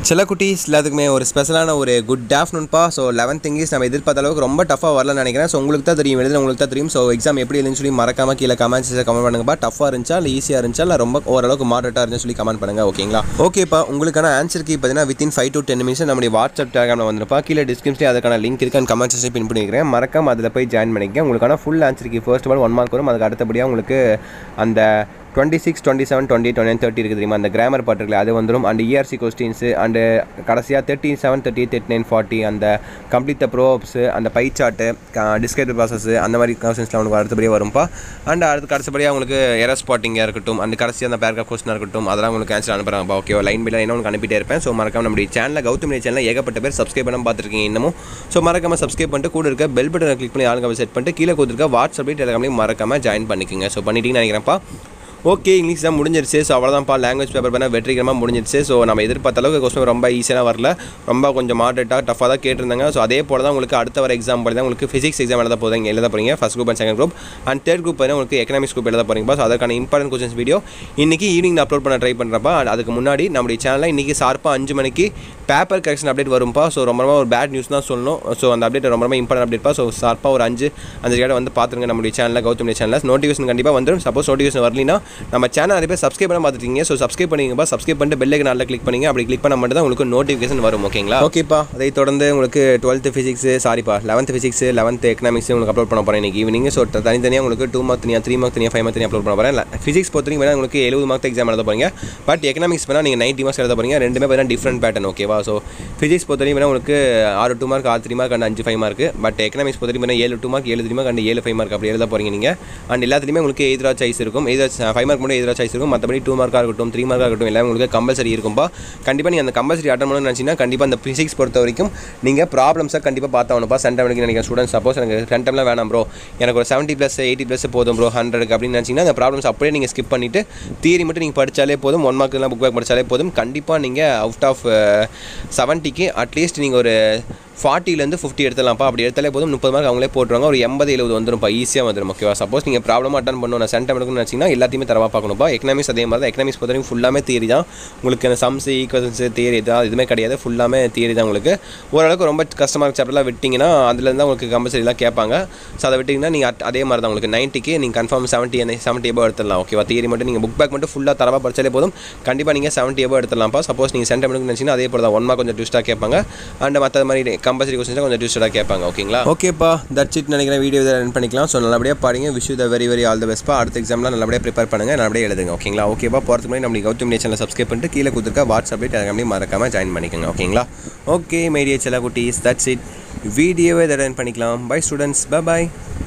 சில குட்டீஸ் எல்லாத்துக்குமே ஒரு ஸ்பெஷலான ஒரு குட் ஆஃப்டர்நூன்பா ஸோ லெவன்த் இங்கிலீஷ் நம்ம எதிர்பார்த்த அளவுக்கு ரொம்ப டஃபாக வரலன்னு நினைக்கிறேன் ஸோ உங்களுக்கு தான் தெரியும் எழுதுன உங்களுக்கு தான் தெரியும் ஸோ எக்ஸாம் எப்படி இருந்துன்னு சொல்லி மறக்காம கீழே கமெண்ட்ஸ் கமெண்ட் பண்ணுங்கப்பா டஃபாக இருந்துச்சா இல்லை ஈஸியாக இருந்துச்சா இல்லை ரொம்ப ஓரளவுக்கு மாடரேட்டாக இருந்துச்சு சொல்லி கமெண்ட் பண்ணுங்க ஓகேங்களா ஓகேப்பா உங்களுக்கான ஆன்சர் கீ பார்த்தீங்கன்னா within five to ten minutes நம்முடைய வாட்ஸ்அப் டேகாமில் வந்துருப்பா கீழே டிஸ்கிரிப்ஷன் அதுக்கான லிங்க் இருக்கு அந்த கமெண்ட் செக்ஷன் பின் பண்ணிக்கிறேன் மறக்காம அதில் போய் ஜாயின் பண்ணிக்க உங்களுக்கான full answer key first of all one mark வரும் அதுக்கு அடுத்தபடியாக உங்களுக்கு அந்த twenty six twenty seven twenty twenty thirty இருக்குது தெரியுமா அந்த கிராமர் பாட்டு இருக்குல்ல அது வந்துடும் அண்ட் இஆர்சி கொஸ்டின்ஸு அண்டு கடைசியாக thirty seven thirty thirty nine forty அந்த கம்ப்ளீட் த ப்ரோப்ஸு அந்த பை சார்ட்டு டிஸ்கிரைப் ப்ராசஸ் அந்த மாதிரி கொஸ்டின்ஸ்லாம் உங்களுக்கு அடுத்தபடியாக வரும்ப்பா அண்ட் அடுத்து கடைசிபடியாக உங்களுக்கு எரர் ஸ்பாட்டிங்காக இருக்கட்டும் அந்த கடைசி அந்த பேராகிராஃப் கொஸ்டினாக இருக்கட்டும் அதெல்லாம் உங்களுக்கு ஆன்சர் அனுப்புகிறாங்கப்பா ஓகே லைன் பில் என்ன உங்களுக்கு அனுப்பிட்டே இருப்பேன் ஸோ மறக்காம நம்முடைய சேனலில் கௌதம் சேனலில் ஏகப்பட்ட பேர் சப்ஸ்கிரைப் பண்ண பார்த்துருக்கீங்க இன்னமும் ஸோ மறக்காம சப்ஸ்கிரைப் பண்ணிட்டு கூட இருக்க பெல் பட்டனை கிளிக் பண்ணி ஆளுங்க செட் பண்ணிட்டு கீழே கொடுத்துருக்க வாட்ஸ்அப்லேயும் டெலிகிராம்லையும் மறக்காம ஜாயின் பண்ணிக்கோங்க ஸோ பண்ணிட்டீங்கன்னு நினைக்கிறேன்ப்பா ஓகே இங்கிலீஷ் தான் முடிஞ்சிருச்சு ஸோ அவ்வளோதான்ப்பா லாங்குவேஜ் பேப்பர் பண்ணால் வெற்றிகரமாக முடிஞ்சிருச்சு ஸோ நம்ம எதிர்பார்த்த அளவுக்கு கொஸ்டின் ரொம்ப ஈஸியாக வரல ரொம்ப கொஞ்சம் மாடரேட்டாக டஃபாக தான் கேட்டிருந்தாங்க ஸோ அதே போல தான் உங்களுக்கு அடுத்த வர எக்ஸாம் படி தான் உங்களுக்கு ஃபிசிக்ஸ் எக்ஸாம் எழுத போதுங்க எழுத போகிறீங்க first group and second group and third group பார்த்தீங்கன்னா உங்களுக்கு எக்கனாமிக்ஸ் குரூப் எழுத போகிறீங்க ஸோ அதற்கான இம்பார்ட்டன்ட் கொஸ்டின்ஸ் வீடியோ இன்றைக்கி ஈவினிங் அப்லோட் பண்ண ட்ரை பண்ணுறப்பா அதுக்கு முன்னாடி நம்முடைய சேனலில் இன்றைக்கி ஷார்ப்பாக அஞ்சு மணிக்கு பேப்பர் கரெக்ஷன் அப்டேட் வரும்ப்பா ஸோ ரொம்ப ரொம்ப ஒரு பேட் நியூஸ் தான் சொல்லணும் ஸோ அந்த அப்டேட் ரொம்ப ரொம்ப இம்பார்ட்டன் அப்டேட்ப்பா ஸோ ஷார்ப்பாக ஒரு அஞ்சு அந்த கேட வந்து பார்த்துருங்க நம்மளுடைய சேனலில் கௌதம் சேனலில் நோட்டிஃபிகேஷன் கண்டிப்பாக வந்துடும் சப்போஸ் நோட்டிஃபிகேஷன் வரலினா நம்ம சேனல் நிறைய பேர் சப்ஸ்கிரைப் பண்ண பார்த்துருக்கீங்க ஸோ சப்ஸ்கிரைப் பண்ணிங்கப்பா சப்ஸ்கிரைப் பண்ணிட்டு பெல்லைக்கு நல்லா கிளிக் பண்ணிங்க அப்படி கிளிக் பண்ண மட்டும் தான் உங்களுக்கு நோட்டிஃபிகேஷன் வரும் ஓகேங்களா ஓகேப்பா அதை தொடர்ந்து உங்களுக்கு டுவெல்த்து ஃபிசிக்ஸ் சாரிப்பா லெவன்த் ஃபிசிக்ஸ் லெவன்த் எக்கனாமிக்ஸ் உங்களுக்கு அப்லோட் பண்ண போகிறேன் இன்றைக்கி ஈவினிங் ஸோ தனித்தனியாக உங்களுக்கு டூ மார்க் தனியாக த்ரீ மார்க் தனியாக ஃபைவ் மார்க் தனியாக அப்லோட் பண்ண போகிறேன் ஃபிசிக்ஸ் பொறுத்தவரைக்கும் வேணால் உங்களுக்கு எழுபது மார்க் எக்ஸாம் எழுத போகிறீங்க பட் எக்கனாமிக்ஸ் வேணால் நீங்கள் நைன்ட்டி மார்க்ஸ் எழுத போகிறீங்க ரெண்டுமே பார்த்தீங்கன்னா டிஃப்ரெண்ட் பேட்டர்ன் ஓகேவா ஸோ ஃபிசிக்ஸ் பொறுத்தவரைக்கும் வேணால் உங்களுக்கு ஆறு டூ மார்க் ஆறு த்ரீ மார்க் அண்ட் அஞ்சு ஃபைவ் மார்க் பட் எக்கனாமிக்ஸ் பொறுத்தவரைக்கும் வேணால் ஏழு டூ மார்க் ஏழு த்ரீ மார்க் அண்ட் ஏழு ஃபைவ் மார்க் அப்படி எழுத போகிறீங்க நீங்கள் அண்ட் எல்லாத்துலேயுமே உங்களுக்கு எதிராக சாய்ஸ் இருக்கும் எதிராக ஃபைவ் மார்க் மட்டும் எதிராக சாய்ஸ் இருக்கும் மற்றபடி டூ மார்க்காக இருக்கட்டும் த்ரீ மார்க்காக இருக்கட்டும் எல்லாமே உங்களுக்கு கம்பல்சரி இருக்கும்பா கண்டிப்பாக நீங்கள் அந்த கம்பல்சரி அட்டன் பண்ணணும்னு நினச்சிங்கன்னா கண்டிப்பாக அந்த ஃபிசிக்ஸ் பொறுத்த வரைக்கும் நீங்கள் ப்ராப்ளம்ஸை கண்டிப்பாக பார்த்தாகணும்ப்பா சென்டமெண்ட்க்கு நினைக்கிற ஸ்டூடெண்ட் சப்போஸ் எனக்கு சென்டம்லாம் வேணாம் ப்ரோ எனக்கு ஒரு செவன்ட்டி ப்ளஸ் எயிட்டி ப்ளஸ் போதும் ப்ரோ ஹண்ட்ரடுக்கு அப்படின்னு நினச்சிங்கன்னா அந்த ப்ராப்ளம்ஸ் அப்படியே நீங்கள் ஸ்கிப் பண்ணிவிட்டு தியரி மட்டும் நீங்கள் படித்தாலே போதும் ஒன் மார்க்லாம் புக் பேக் படித்தாலே போதும் கண்டிப்பாக நீங்கள் அவுட் ஆஃப் செவன்ட்டிக்கு அட்லீஸ்ட் நீங்கள் ஒரு ஃபார்ட்டிலேருந்து ஃபிஃப்டி எடுத்துலாம்ப்பா அப்படி எடுத்தாலே போதும் முப்பது மார்க் அவங்களே போட்டுருவாங்க ஒரு எண்பது எழுபது வந்துரும்ப்பா ஈஸியாக வந்துடும் ஓகேவா சப்போஸ் நீங்கள் ப்ராப்ளம் அட்டன் பண்ணணும் நான் சென்டம் எடுக்கணும்னு நினச்சிங்கன்னா எல்லாத்தையுமே தரவா பார்க்கணும்ப்பா எக்கனாமிக்ஸ் அதே மாதிரி தான் எக்கனாமிக்ஸ் பொறுத்த வரைக்கும் ஃபுல்லாமே தியரி தான் உங்களுக்கு அந்த சம்ஸ் ஈக்குவல்ஸ் தியரி தான் எதுவுமே கிடையாது ஃபுல்லாமே தியரி தான் உங்களுக்கு ஓரளவுக்கு ரொம்ப கஷ்டமாக சாப்டர்லாம் விட்டிங்கன்னா அதுலேருந்து தான் உங்களுக்கு கம்பல்சரிலாம் கேட்பாங்க ஸோ அதை விட்டிங்கன்னா நீங்கள் அதே மாதிரி தான் உங்களுக்கு நைன்ட்டிக்கு நீங்கள் கன்ஃபார்ம் செவன்ட்டி செவன்ட்டி எபோ எடுத்துடலாம் ஓகேவா தியரி மட்டும் நீங்கள் புக் பேக் மட்டும் ஃபுல்லாக தரவா படிச்சாலே போதும் கண்டிப்பாக நீங்கள் செவன்ட்டி எபோ எடுத்துடலாம்ப்பா சப்போஸ் நீங்கள் சென்டம் எடுக்கணும்னு நினச்சிங்கன்னா அதே போல தான் ஒன் மார்க் கொஞ்சம் ட்விஸ்ட்டாக கேட்பாங்க அண்ட் மற்ற மாதிரி கம்பல்சரி கொஸ்டின்ஸ் கொஞ்சம் ட்விஸ்ட்டாக கேட்பாங்க ஓகேங்களா ஓகேப்பா தட்ஸ் இட் நினைக்கிறேன் வீடியோ இதை ரன் பண்ணிக்கலாம் ஸோ நல்லபடியாக பாருங்க wish the very very all the பெஸ்ட்ப்பா அடுத்த எக்ஸாம்லாம் நல்லபடியாக ப்ரிப்பேர் பண்ணுங்க நல்லபடியாக எழுதுங்க ஓகேங்களா ஓகேப்பா போகிறதுக்கு முன்னாடி நம்ம கௌதம் சேனல் சப்ஸ்கிரைப் பண்ணிட்டு கீழே கொடுத்துருக்க வாட்ஸ்அப்லேயே டெலிகிராம்லேயும் மறக்காமல் ஜாயின் பண்ணிக்கோங்க ஓகேங்களா ஓகே மைடியா செல்லா குட்டீஸ் தட்ஸ் இட் வீடியோவை இதை ரன் பண்ணிக்கலாம் பை ஸ்டூடெண்ட்ஸ் பை பாய்